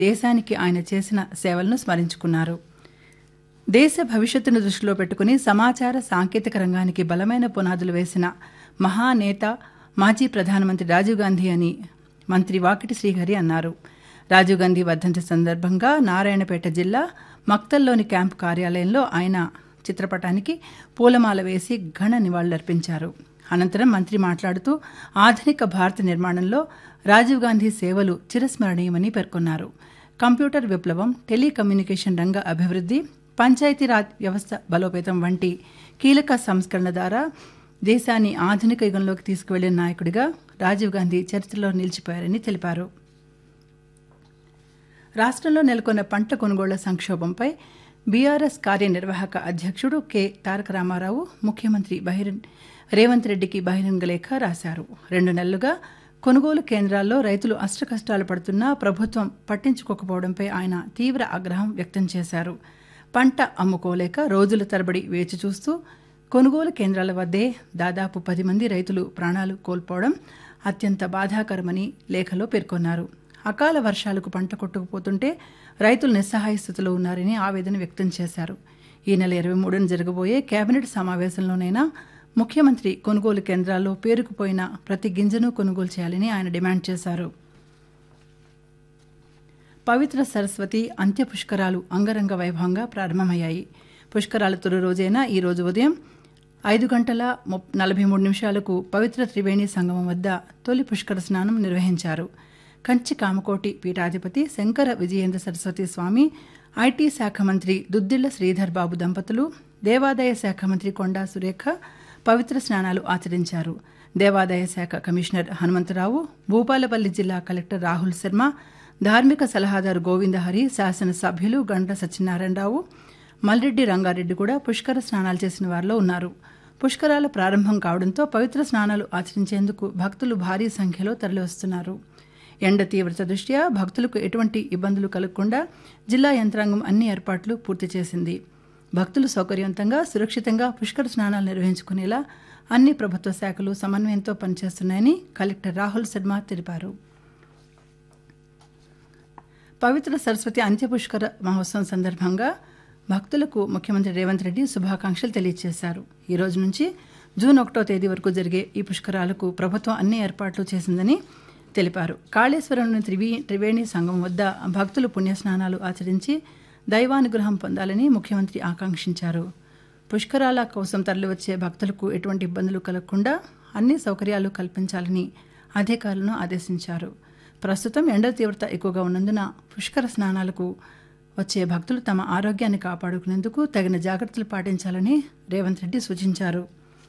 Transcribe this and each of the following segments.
దేశానికి ఆయన చేసిన సేవలను స్మరించుకున్నారు దేశ భవిష్యత్తును దృష్టిలో పెట్టుకుని సమాచార సాంకేతిక రంగానికి బలమైన పునాదులు వేసిన మహానేత మాజీ ప్రధానమంత్రి రాజీవ్ గాంధీ అని మంత్రి వాకిటి శ్రీహరి అన్నారు రాజీవ్ గాంధీ వర్ధంతి సందర్భంగా నారాయణపేట జిల్లా మక్తల్లోని క్యాంపు కార్యాలయంలో ఆయన చిత్రపటానికి పూలమాల వేసి ఘన నివాళులర్పించారు అనంతరం మంత్రి మాట్లాడుతూ ఆధునిక భారత నిర్మాణంలో రాజీవ్ గాంధీ సేవలు చిరస్మరణీయమని పేర్కొన్నారు కంప్యూటర్ విప్లవం టెలికమ్యూనికేషన్ రంగ అభివృద్ధి పంచాయతీరాజ్ వ్యవస్థ బలోపేతం వంటి కీలక సంస్కరణ ద్వారా దేశాన్ని ఆధునిక యుగంలోకి తీసుకువెళ్లిన నాయకుడిగా రాజీవ్ గాంధీ చరిత్రలో నిలిచిపోయారని తెలిపారు రాష్ట్రంలో నెలకొన్న పంట కొనుగోళ్ల సంక్షోభంపై బీఆర్ఎస్ కార్యనిర్వాహక అధ్యక్షుడు కె తారక రామారావు ముఖ్యమంత్రి బహిరంగ రేవంత్ రెడ్డికి బహిరంగ లేఖ రాశారు రెండు నెలలుగా కొనుగోలు కేంద్రాల్లో రైతులు అష్టకష్టాలు పడుతున్నా ప్రభుత్వం పట్టించుకోకపోవడంపై ఆయన తీవ్ర ఆగ్రహం వ్యక్తం చేశారు పంట అమ్ముకోలేక రోజుల తరబడి వేచి చూస్తూ కొనుగోలు కేంద్రాల వద్దే దాదాపు పది మంది రైతులు ప్రాణాలు కోల్పోవడం అత్యంత బాధాకరమని లేఖలో పేర్కొన్నారు అకాల వర్షాలకు పంట కొట్టుకుపోతుంటే రైతులు నిస్సహాయ స్థితిలో ఉన్నారని ఆవేదన వ్యక్తం చేశారు ఈ నెల ఇరవై మూడున జరగబోయే కేబినెట్ సమావేశంలోనైనా ముఖ్యమంత్రి కొనుగోలు కేంద్రాల్లో పేరుకుపోయిన ప్రతి గింజను కొనుగోలు చేయాలని ఆయన డిమాండ్ చేశారు పవిత్ర సరస్వతి అంత్య పుష్కరాలు అంగరంగ వైభవంగా ప్రారంభమయ్యాయి పుష్కరాల తొలి రోజైన ఈ రోజు ఉదయం ఐదు గంటల నలభై మూడు నిమిషాలకు పవిత్ర త్రివేణి సంగమం వద్ద తొలి పుష్కర స్నానం నిర్వహించారు కంచి కామకోటి పీఠాధిపతి శంకర విజయేంద్ర సరస్వతి స్వామి ఐటీ శాఖ మంత్రి దుద్దిళ్ల శ్రీధర్ బాబు దంపతులు దేవాదాయ శాఖ మంత్రి కొండా సురేఖ పవిత్ర స్నానాలు ఆచరించారు దేవాదాయ శాఖ కమిషనర్ హనుమంతరావు భూపాలపల్లి జిల్లా కలెక్టర్ రాహుల్ శర్మ ధార్మిక సలహాదారు గోవిందహరి శాసనసభ్యులు గండ్ర సత్యనారాయణరావు మల్రెడ్డి రంగారెడ్డి కూడా పుష్కర స్నానాలు చేసిన వారిలో ఉన్నారు పుష్కరాల ప్రారంభం కావడంతో పవిత్ర స్నానాలు ఆచరించేందుకు భక్తులు భారీ సంఖ్యలో తరలివస్తున్నారు ఎండ తీవ్రత దృష్ట్యా భక్తులకు ఎటువంటి ఇబ్బందులు కలగకుండా జిల్లా యంత్రాంగం అన్ని ఏర్పాట్లు పూర్తి చేసింది భక్తులు సౌకర్యవంతంగా సురక్షితంగా పుష్కర స్నానాలు నిర్వహించుకునేలా అన్ని ప్రభుత్వ శాఖలు సమన్వయంతో పనిచేస్తున్నాయని కలెక్టర్ రాహుల్ శర్మ తెలిపారు పవిత్ర సరస్వతి అంత్యపుష్కర మహోత్సవం సందర్భంగా భక్తులకు ముఖ్యమంత్రి రేవంత్ రెడ్డి శుభాకాంక్షలు తెలియజేశారు ఈ రోజు నుంచి జూన్ ఒకటో తేదీ వరకు జరిగే ఈ పుష్కరాలకు ప్రభుత్వం అన్ని ఏర్పాట్లు చేసిందని తెలిపారు కాళేశ్వరంలోని త్రివీ త్రివేణి సంఘం వద్ద భక్తులు పుణ్యస్నానాలు ఆచరించి దైవానుగ్రహం పొందాలని ముఖ్యమంత్రి ఆకాంక్షించారు పుష్కరాల కోసం తరలివచ్చే భక్తులకు ఎటువంటి ఇబ్బందులు కలగకుండా అన్ని సౌకర్యాలు కల్పించాలని అధికారులను ఆదేశించారు ప్రస్తుతం ఎండ తీవ్రత ఎక్కువగా ఉన్నందున పుష్కర స్నానాలకు వచ్చే భక్తులు తమ ఆరోగ్యాన్ని కాపాడుకునేందుకు తగిన జాగ్రత్తలు పాటించాలని రేవంత్ రెడ్డి సూచించారు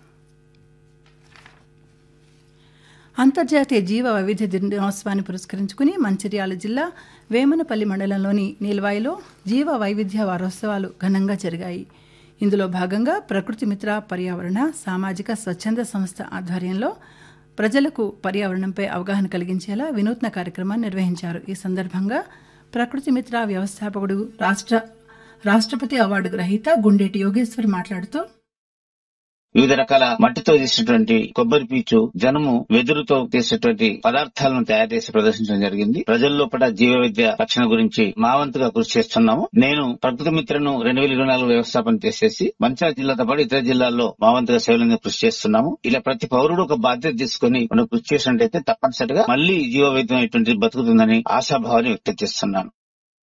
అంతర్జాతీయ జీవ వైవిధ్య దినోత్సవాన్ని పురస్కరించుకుని మంచిర్యాల జిల్లా వేమనపల్లి మండలంలోని నీల్వాయిలో జీవ వైవిధ్య వారోత్సవాలు ఘనంగా జరిగాయి ఇందులో భాగంగా ప్రకృతి మిత్ర పర్యావరణ సామాజిక స్వచ్ఛంద సంస్థ ఆధ్వర్యంలో ప్రజలకు పర్యావరణంపై అవగాహన కలిగించేలా వినూత్న కార్యక్రమాన్ని నిర్వహించారు ఈ సందర్భంగా ప్రకృతి మిత్ర వ్యవస్థాపకుడు రాష్ట్ర రాష్ట్రపతి అవార్డు గ్రహీత గుండేటి యోగేశ్వర్ మాట్లాడుతూ వివిధ రకాల మట్టితో చేసినటువంటి కొబ్బరి పీచు జనము వెదురుతో చేసేటువంటి పదార్థాలను తయారు చేసి ప్రదర్శించడం జరిగింది ప్రజల లోపల జీవ విద్య రక్షణ గురించి మా వంతుగా కృషి చేస్తున్నాము నేను ప్రకృతి మిత్రను రెండు వేల ఇరవై నాలుగు వ్యవస్థాపన చేసేసి మంచిర్యాల జిల్లాతో పాటు ఇతర జిల్లాల్లో మా వంతుగా సేవలను కృషి చేస్తున్నాము ఇలా ప్రతి పౌరుడు ఒక బాధ్యత తీసుకుని మనం కృషి చేసినట్టయితే తప్పనిసరిగా మళ్లీ జీవ వైద్యం అనేటువంటి బతుకుతుందని ఆశాభావాన్ని వ్యక్తం చేస్తున్నాను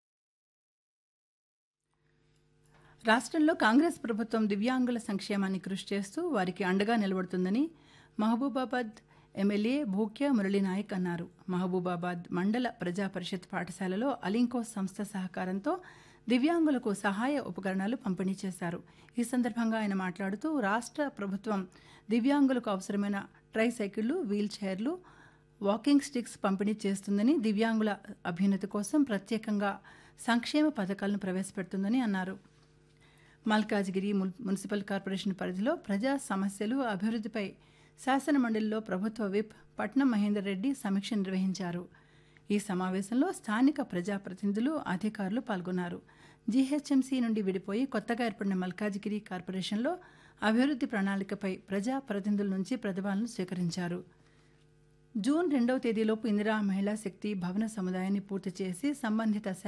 రాష్ట్రంలో కాంగ్రెస్ ప్రభుత్వం దివ్యాంగుల సంక్షేమాన్ని కృషి చేస్తూ వారికి అండగా నిలబడుతుందని మహబూబాబాద్ ఎమ్మెల్యే భూక్య మురళీనాయక్ అన్నారు మహబూబాబాద్ మండల ప్రజా పరిషత్ పాఠశాలలో అలింకో సంస్థ సహకారంతో దివ్యాంగులకు సహాయ ఉపకరణాలు పంపిణీ చేశారు ఈ సందర్భంగా ఆయన మాట్లాడుతూ రాష్ట్ర ప్రభుత్వం దివ్యాంగులకు అవసరమైన ట్రై సైకిళ్లు వీల్ చైర్లు వాకింగ్ స్టిక్స్ పంపిణీ చేస్తుందని దివ్యాంగుల అభ్యున్నతి కోసం ప్రత్యేకంగా సంక్షేమ పథకాలను ప్రవేశపెడుతుందని అన్నారు మల్కాజ్గిరి మున్సిపల్ కార్పొరేషన్ పరిధిలో ప్రజా సమస్యలు అభివృద్ధిపై శాసనమండలిలో ప్రభుత్వ విప్ పట్నం మహేందర్ రెడ్డి సమీక్ష నిర్వహించారు ఈ సమావేశంలో స్థానిక ప్రజాప్రతినిధులు అధికారులు పాల్గొన్నారు జీహెచ్ఎంసీ నుండి విడిపోయి కొత్తగా ఏర్పడిన మల్కాజ్గిరి కార్పొరేషన్లో అభివృద్ధి ప్రణాళికపై ప్రజాప్రతినిధుల నుంచి ప్రతిభాలను స్వీకరించారు జూన్ రెండవ తేదీలోపు ఇందిరా మహిళా శక్తి భవన సముదాయాన్ని పూర్తి చేసి సంబంధిత